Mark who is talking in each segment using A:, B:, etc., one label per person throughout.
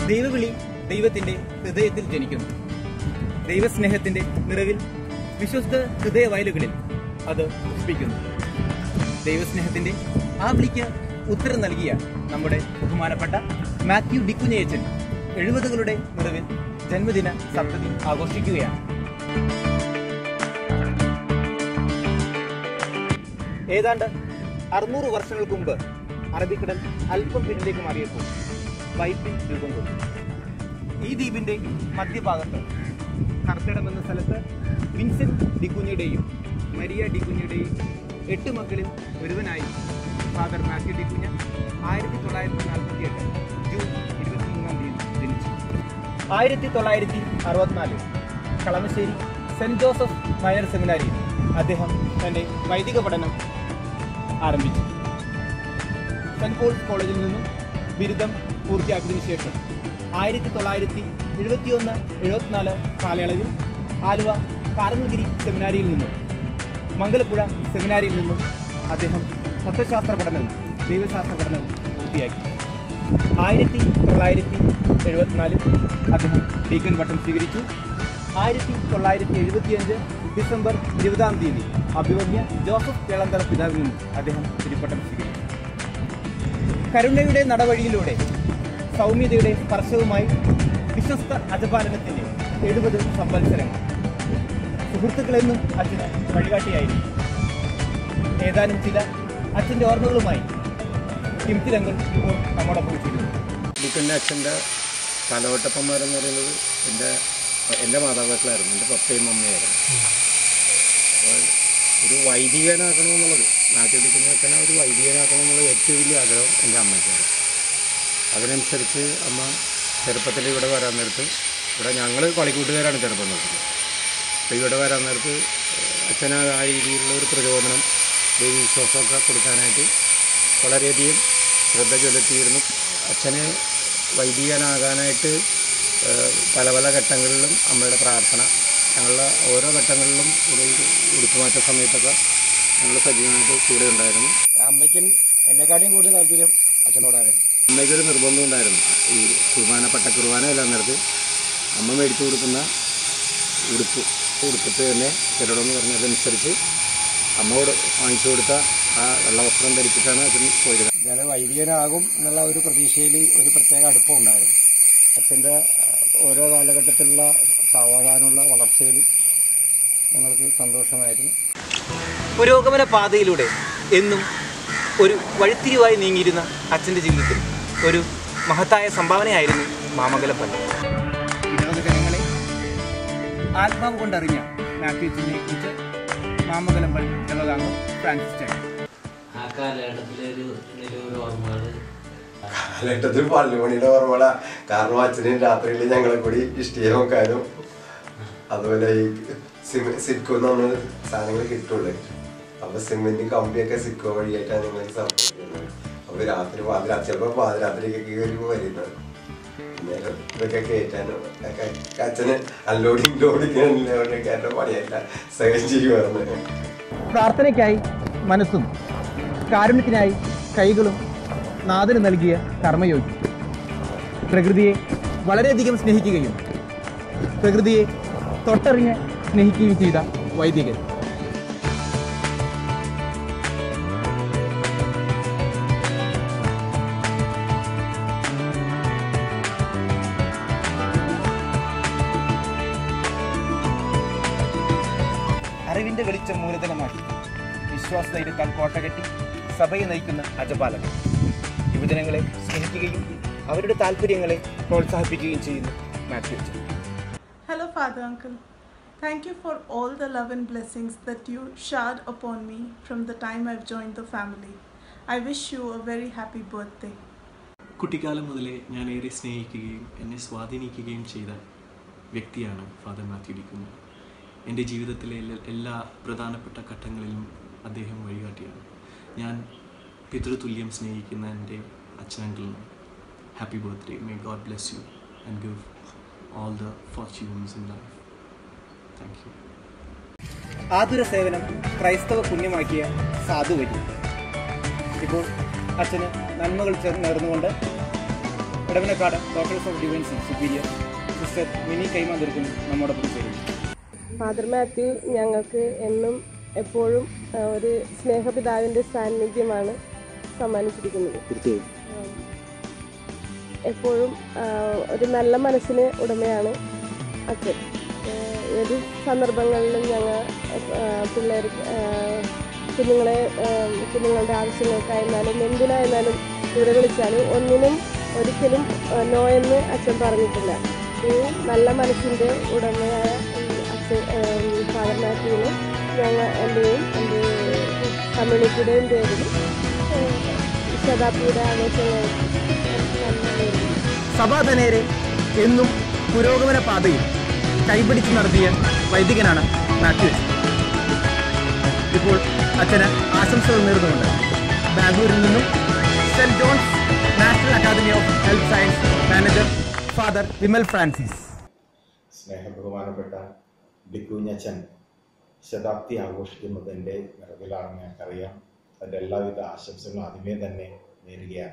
A: ദൈവവിളി ദൈവത്തിന്റെ ഹൃദയത്തിൽ ജനിക്കുന്നു ദൈവസ്നേഹത്തിന്റെ നിറവിൽ വിശ്വസ്ത ഹൃദയ വയലുകളിൽ അത് പുഷ്പിക്കുന്നു ദൈവസ്നേഹത്തിന്റെ ആ വിളിക്ക് ഉത്തരം നൽകിയ നമ്മുടെ ബഹുമാനപ്പെട്ട മാത്യു ഡിക്കുഞ്ഞയച്ചൻ എഴുപതുകളുടെ നിറവിൽ ജന്മദിന സപ്തതി ആഘോഷിക്കുകയാണ് ഏതാണ്ട് അറുന്നൂറ് വർഷങ്ങൾക്ക് മുമ്പ് അറബിക്കടൽ അല്പം പിന്നിലേക്ക് മാറിയപ്പോൾ വൈപ്പിൻ രൂപം കൊണ്ടു ഈ ദ്വീപിന്റെ മധ്യഭാഗത്ത് കർക്കിടം എന്ന സ്ഥലത്ത് വിൻസെന്റ് ഡിക്കുഞ്ഞയുടെയും മരിയ ഡിക്കുഞ്ഞയുടെയും എട്ട് മക്കളിൽ ഒരുവനായി ഫാദർ മാത്യു ഡിക്കുഞ്ഞ ആയിരത്തി തൊള്ളായിരത്തി നാൽപ്പത്തി എട്ട് ജൂൺ ഇരുപത്തിമൂന്നാം തീയതി ജനിച്ചു ആയിരത്തി തൊള്ളായിരത്തി അറുപത്തിനാലിൽ കളമശ്ശേരി സെന്റ് ജോസഫ് നായർ സെമിനാരിയിൽ അദ്ദേഹം തന്റെ വൈദിക പഠനം ആരംഭിച്ചു സെന്റ് പോൾസ് കോളേജിൽ നിന്നും ബിരുദം പൂർത്തിയാക്കിയതിനു ശേഷം ആയിരത്തി തൊള്ളായിരത്തി എഴുപത്തിയൊന്ന് എഴുപത്തിനാല് കാലയളവിൽ ആലുവ കാർമഗിരി സെമിനാരിയിൽ നിന്നും മംഗലപ്പുഴ സെമിനാരിയിൽ നിന്നും അദ്ദേഹം തത്വശാസ്ത്ര പഠനവും ദൈവശാസ്ത്ര പഠനവും പൂർത്തിയാക്കി ആയിരത്തി തൊള്ളായിരത്തി എഴുപത്തിനാലിൽ അദ്ദേഹം ഡീക്കൻ പട്ടം സ്വീകരിച്ചു ആയിരത്തി തൊള്ളായിരത്തി എഴുപത്തിയഞ്ച് ഡിസംബർ ഇരുപതാം തീയതി അഭിവന്യ ജോസഫ് കേളന്തറ പിതാവിൽ നിന്നും അദ്ദേഹം തിരുപ്പട്ടം സ്വീകരിച്ചു കരുണയുടെ നടവഴിയിലൂടെ സൗമ്യതയുടെ സ്പർശവുമായി വിശ്വസ്ത അജപാലനത്തിന്റെ എഴുപത് സംവത്സരങ്ങൾ സുഹൃത്തുക്കളെന്നും അച്ഛന് വഴികാട്ടിയായിരുന്നു ഏതാനും ചില അച്ഛന്റെ ഓർമ്മകളുമായി കിംതിരംഗൾ ഇപ്പോൾ നമ്മോടൊപ്പം ചേരുന്നു
B: ഡിക്കൻ്റെ അച്ഛൻ്റെ കാലഘട്ടപ്പന്മാരെന്ന് പറയുന്നത് എൻ്റെ എൻ്റെ മാതാപിതാക്കളായിരുന്നു എൻ്റെ പപ്പയും അമ്മയായിരുന്നു അപ്പോൾ ഒരു വൈദികനാക്കണമെന്നുള്ളത് നാട്ടിൽ ഡിക്കുന്ന അച്ഛനെ ഒരു വൈദികനാക്കണമെന്നുള്ള ഏറ്റവും വലിയ ആഗ്രഹം എൻ്റെ അമ്മയ്ക്കാണ് അതിനനുസരിച്ച് അമ്മ ചെറുപ്പത്തിൽ ഇവിടെ വരാൻ നേരത്ത് ഇവിടെ ഞങ്ങൾ കളിക്കൂട്ടുകാരാണ് ചെറുപ്പം നോക്കുന്നത് അപ്പോൾ ഇവിടെ വരാൻ നേരത്ത് അച്ഛന് ആ രീതിയിലുള്ള ഒരു പ്രചോദനം ദൈവവിശ്വാസമൊക്കെ കൊടുക്കാനായിട്ട് വളരെയധികം ശ്രദ്ധ ചെലുത്തിയിരുന്നു അച്ഛന് വൈദികനാകാനായിട്ട് ഏഹ്, പല പല ഘട്ടങ്ങളിലും അമ്മയുടെ പ്രാർത്ഥന ഞങ്ങളുടെ ഓരോ ഘട്ടങ്ങളിലും ഒരു ഉടുപ്പുമാറ്റ സമയത്തൊക്കെ ഞങ്ങൾ സജീവമായിട്ട് കൂടെ ഉണ്ടായിരുന്നു അമ്മയ്ക്കും എന്നെക്കാട്ടിയും കൂടുതൽ താല്പര്യം അച്ഛനോടായിരുന്നു അമ്മയ്ക്കൊരു നിർബന്ധം ഉണ്ടായിരുന്നു ഈ കുർബാന പട്ട കുർബാന എല്ലാം നേരത്ത് അമ്മ മേടിച്ചു കൊടുക്കുന്ന ഉടുപ്പ് ഉടുത്തിട്ട് തന്നെ ചെല്ലണമെന്ന് പറഞ്ഞതനുസരിച്ച് അമ്മയോട് വാങ്ങിച്ചു കൊടുത്ത ആ വെള്ളവസ്ത്രം ധരിച്ചിട്ടാണ് അച്ഛൻ പോയത് ഞാൻ വൈദികനാകും എന്നുള്ള ഒരു പ്രതീക്ഷയിൽ ഒരു പ്രത്യേക അടുപ്പം ഉണ്ടായിരുന്നു അച്ഛൻ്റെ ഓരോ കാലഘട്ടത്തിലുള്ള സാവധാനമുള്ള വളർച്ചയിൽ ഞങ്ങൾക്ക് സന്തോഷമായിരുന്നു
A: പുരോഗമന പാതയിലൂടെ എന്നും ഒരു വഴിത്തിരിവായി നീങ്ങിയിരുന്ന അച്ഛൻ്റെ ജീവിതത്തിൽ ഒരു മഹത്തായ സംഭാവനയായിരുന്നു മാമംഗലം പള്ളി ഇടവക ജനങ്ങളെ ആത്മാവ് കൊണ്ടറിഞ്ഞ മാത്യുച്ചിനെ കുറിച്ച് മാമംഗലം പള്ളി ഇടവകാംഗം ഫ്രാൻസിസ് ചായ
C: ആ കാലഘട്ടത്തിലൊരു നിലവിൽ ഓർമ്മകൾ
D: കാലഘട്ടത്തിൽ പള്ളിമണിയുടെ ഓർമ്മള കാരണം അച്ഛനും രാത്രിയിൽ ഞങ്ങളെ കൂടി ഇഷ്ടിക നോക്കാനും അതുപോലെ ഈ സിമ സിക്കോ നമ്മൾ സാധനങ്ങൾ കിട്ടുള്ളൂ അപ്പൊ സിമെന്റ് കമ്പിയൊക്കെ സിക്കോ വഴിയായിട്ടാണ് ഞങ്ങൾ സംഭവിക്കുന്നത് അപ്പൊ രാത്രി പാതിരാത്രി ചിലപ്പോ പാതിരാത്രിക്കൊക്കെ വരുമ്പോ വരുന്നത് നേരം ഇതൊക്കെ കയറ്റാനും ഒക്കെ അച്ഛന് അൺലോഡിങ് ലോഡിങ് അൺലോഡിങ് പണിയല്ല സഹം ചെയ്യുമായിരുന്നു
A: പ്രാർത്ഥനയ്ക്കായി മനസ്സും കാരുണ്യത്തിനായി കൈകളും നാഥന് നൽകിയ കർമ്മയോഗി പ്രകൃതിയെ വളരെയധികം സ്നേഹിക്കുകയും പ്രകൃതിയെ തൊട്ടറിഞ്ഞ് സ്നേഹിക്കുകയും ചെയ്ത വൈദികൻ അറിവിന്റെ വെളിച്ചം മൂലധനമാക്കി വിശ്വാസധൈര്യത്താൽ കോട്ടകെട്ടി സഭയെ നയിക്കുന്ന അജപാലകൻ യുവജനങ്ങളെ സ്നേഹിക്കുകയും അവരുടെ താല്പര്യങ്ങളെ പ്രോത്സാഹിപ്പിക്കുകയും ചെയ്യുന്ന മാത്യു അച്ഛൻ
E: Hello, Father Uncle. Thank you for all the love and blessings that you showered upon me from the time I've joined the family. I wish you a very happy birthday.
F: കുട്ടിക്കാലം മുതലേ ഞാൻ ഏറെ സ്നേഹിക്കുകയും എന്നെ സ്വാധീനിക്കുകയും ചെയ്ത വ്യക്തിയാണ് ഫാദർ മാത്യു ഡിക്കുന്ന എൻ്റെ ജീവിതത്തിലെ എല്ലാ- എല്ലാ പ്രധാനപ്പെട്ട ഘട്ടങ്ങളിലും അദ്ദേഹം വഴികാട്ടിയാണ് ഞാൻ പിതൃതുല്യം സ്നേഹിക്കുന്ന എൻ്റെ അച്ഛനങ്കിളിന് happy birthday may God bless you and give all the fortunes in life thank you
A: ആതുര സേവനം ക്രൈസ്തവ പുണ്യമാക്കിയ സാധുവരി ഇപ്പോൾ അച്ഛന് നന്മകൾ ചേർന്ന് നേർന്നുകൊണ്ട് Edavanakkad doctors of divines superior sister Mini കൈമാതിർക്കും നമ്മോടൊപ്പം ചേരുന്നു
G: ഫാദർ മാത്യു ഞങ്ങൾക്ക് എന്നും എപ്പോഴും ആ, ഒരു സ്നേഹപിതാവിൻ്റെ സാന്നിധ്യമാണ് സമ്മാനിച്ചിരിക്കുന്നത് ആ, എപ്പോഴും ആ, ഒരു നല്ല മനസ്സിന് ഉടമയാണ് അച്ഛൻ ആ, ഏത് സന്ദർഭങ്ങളിലും ഞങ്ങൾ പിള്ളേർ കുഞ്ഞുങ്ങളെ ആ, കുഞ്ഞുങ്ങളുടെ ആവശ്യങ്ങൾക്കായിരുന്നാലും എന്തിനായിരുന്നാലും ഇവിടെ വിളിച്ചാലും ഒന്നിനും ഒരിക്കലും ആ, നോ എന്ന് അച്ഛൻ പറഞ്ഞിട്ടില്ല ഈ നല്ല മനസ്സിൻ്റെ ഉടമയായ ഈ അച്ഛൻ ഫാദർ മാത്യുവിന് ഞങ്ങൾ എൻ്റെയും എൻ്റെ കമ്മ്യൂണിറ്റിയുടെയും പേരിൽ ആ, ശതാബ്ദിയുടെ ആഘോഷങ്ങൾ നന്ദി
A: സഭാധനേരെ എന്നും പുരോഗമന പാതയിൽ കൈപിടിച്ച് നടത്തിയ വൈദികനാണ് മാത്യു ഇപ്പോൾ അച്ഛന് ആശംസകൾ നേർന്നുകൊണ്ട് ബാംഗ്ലൂരിൽ നിന്നും saint John's national academy of health science manager father Vimal Francis
B: സ്നേഹബഹുമാനപ്പെട്ട ഡിക്കുഞ്ഞച്ചൻ ശതാബ്ദി ആഘോഷിക്കുന്നതിൻ്റെ നിറവിലാണെന്ന് ഞങ്ങൾക്കറിയാം അതിൻ്റെ എല്ലാവിധ ആശംസകളും ആദ്യമേ തന്നെ നേരുകയാണ്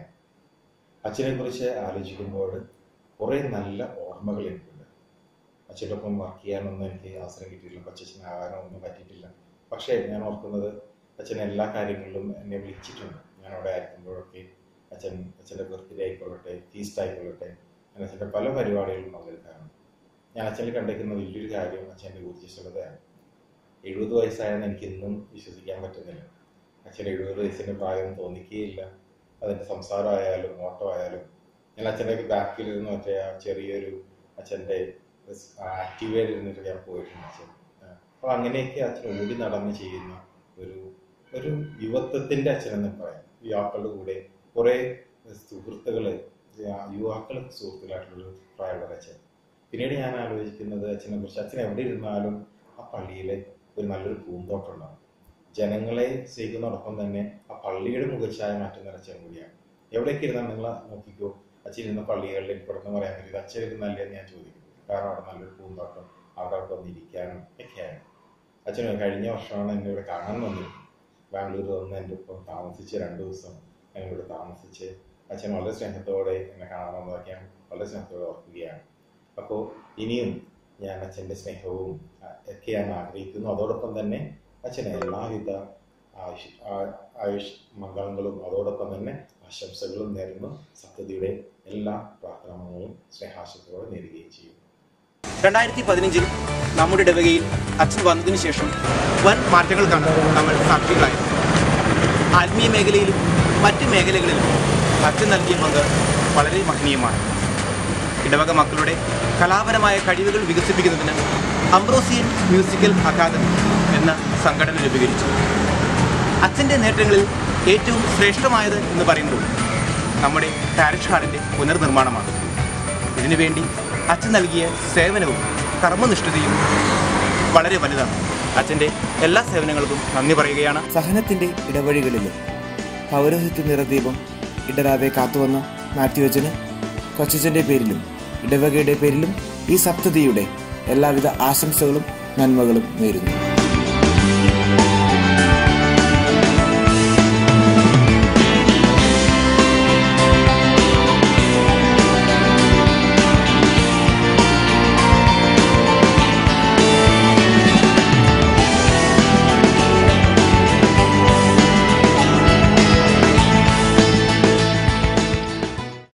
B: അച്ഛനെ കുറിച്ച് ആലോചിക്കുമ്പോൾ കുറേ നല്ല ഓർമ്മകൾ എനിക്കുണ്ട് അച്ഛനൊപ്പം വർക്ക് ചെയ്യാനൊന്നും എനിക്ക് അവസരം കിട്ടിയിട്ടില്ല കൊച്ചച്ഛനാകാനോ ഒന്നും പറ്റിയിട്ടില്ല പക്ഷേ ഞാൻ ഓർക്കുന്നത് അച്ഛൻ എല്ലാ കാര്യങ്ങളിലും എന്നെ വിളിച്ചിട്ടുണ്ട് ഞാൻ അവിടെ ആയിരിക്കുമ്പോഴൊക്കെ അച്ഛൻ അച്ഛൻ്റെ ബർത്ത്ഡേ ആയിക്കൊള്ളട്ടെ ഫീസ്റ്റ് ആയിക്കൊള്ളട്ടെ ഞാൻ അച്ഛൻ്റെ പല പരിപാടികളിലും പങ്കെടുക്കാറുണ്ട് ഞാൻ അച്ഛനിൽ കണ്ടേക്കുന്ന വലിയൊരു കാര്യം അച്ഛൻ്റെ ഊർജ്ജസ്വലതയാണ് എഴുപത് വയസ്സായെന്ന് എനിക്ക് ഇന്നും വിശ്വസിക്കാൻ പറ്റുന്നില്ല അച്ഛൻ എഴുപത് വയസ്സിൻ്റെ പ്രായം തോന്നിക്കുകയില്ല അതിൻ്റെ സംസാരമായാലും ഓട്ടം ആയാലും ഞാൻ അച്ഛൻ്റെ ബാക്കിലിരുന്ന് മറ്റേ ആ ചെറിയൊരു അച്ഛൻ്റെ ആക്റ്റീവേഡ് ഇരുന്നിട്ട് ഞാൻ പോയിട്ടുണ്ട് അച്ഛൻ അപ്പോൾ അങ്ങനെയൊക്കെ അച്ഛൻ ഓടി നടന്ന് ചെയ്യുന്ന ഒരു ഒരു യുവത്വത്തിൻ്റെ അച്ഛനെന്ന് പറയാം യുവാക്കളുടെ കൂടെ കുറേ സുഹൃത്തുക്കൾ യുവാക്കൾ സുഹൃത്തുക്കളായിട്ടുള്ളൊരു പ്രായമുള്ള അച്ഛൻ പിന്നീട് ഞാൻ ആലോചിക്കുന്നത് അച്ഛനെ കുറിച്ച് അച്ഛൻ എവിടെ ഇരുന്നാലും ആ പള്ളിയിൽ ഒരു നല്ലൊരു പൂന്തോട്ടം ഉണ്ടാവും ജനങ്ങളെ സ്നേഹിക്കുന്നതോടൊപ്പം തന്നെ ആ പള്ളിയുടെ മുഖച്ഛായ മാറ്റുന്ന ഒരു അച്ഛൻ കൂടിയാണ് എവിടേക്ക് ഇരുന്നാൽ നിങ്ങൾ നോക്കിക്കോ അച്ഛൻ ഇരുന്ന പള്ളികളിൽ ഇവിടുന്ന് പറയാൻ പറ്റില്ല അച്ഛൻ ഇരുന്നല്ലേ ഞാൻ ചോദിക്കും കാരണം അവിടെ നല്ലൊരു പൂന്തോട്ടം അവിടെ അവിടെ വന്നിരിക്കാനും ഒക്കെയാണ് അച്ഛൻ കഴിഞ്ഞ വർഷമാണ് എന്നെ ഇവിടെ കാണാൻ വന്നത് ബാംഗ്ലൂർ വന്ന് എൻ്റെ ഒപ്പം താമസിച്ച് രണ്ട് ദിവസം ഞാൻ ഇവിടെ താമസിച്ച് അച്ഛൻ വളരെ സ്നേഹത്തോടെ എന്നെ കാണാൻ വന്നതൊക്കെ ഞാൻ വളരെ സ്നേഹത്തോടെ ഓർക്കുകയാണ് അപ്പോൾ ഇനിയും ഞാൻ അച്ഛൻ്റെ സ്നേഹവും ആ, ഒക്കെ ഞാൻ ആഗ്രഹിക്കുന്നു അതോടൊപ്പം തന്നെ അച്ഛന് എല്ലാവിധ ആയുഷ് ആ- ആയുഷ് മംഗളങ്ങളും അതോടൊപ്പം തന്നെ ആശംസകളും നേരുന്നു സപ്തതിയുടെ എല്ലാ പ്രാർത്ഥനാമങ്ങളും സ്നേഹാശത്തോടെ നേരുകയും ചെയ്യും
A: രണ്ടായിരത്തി പതിനഞ്ചിൽ നമ്മുടെ ഇടവകയിൽ അച്ഛൻ വന്നതിന് ശേഷം വൻ മാറ്റങ്ങൾക്കാണ് നമ്മൾ സാക്ഷികളായത് ആത്മീയ മേഖലയിലും മറ്റ് മേഖലകളിലും അച്ഛൻ നൽകിയ പങ്ക് വളരെ മഹനീയമാണ് ഇടവക മക്കളുടെ കലാപരമായ കഴിവുകൾ വികസിപ്പിക്കുന്നതിന് അംബ്രോസിയൻ മ്യൂസിക്കൽ അക്കാദമി എന്ന സംഘടന രൂപീകരിച്ചു അച്ഛൻ്റെ നേട്ടങ്ങളിൽ ഏറ്റവും ശ്രേഷ്ഠമായത് എന്ന് പറയുന്നത് നമ്മുടെ പാരിഷ് ഹാളിൻ്റെ പുനർനിർമ്മാണമാണ് ഇതിനുവേണ്ടി അച്ഛൻ നൽകിയ സേവനവും കർമ്മനിഷ്ഠതയും വളരെ വലുതാണ് അച്ഛൻ്റെ എല്ലാ സേവനങ്ങൾക്കും നന്ദി പറയുകയാണ്
H: സഹനത്തിന്റെ ഇടവഴികളിലും പൗരോഹിത്യ നിറദീപം ഇടരാതെ കാത്തുവന്ന മാത്യുവച്ചന് കൊച്ചച്ചന്റെ പേരിലും ഇടവകയുടെ പേരിലും ഈ സപ്തതിയുടെ എല്ലാവിധ ആശംസകളും നന്മകളും നേരുന്നു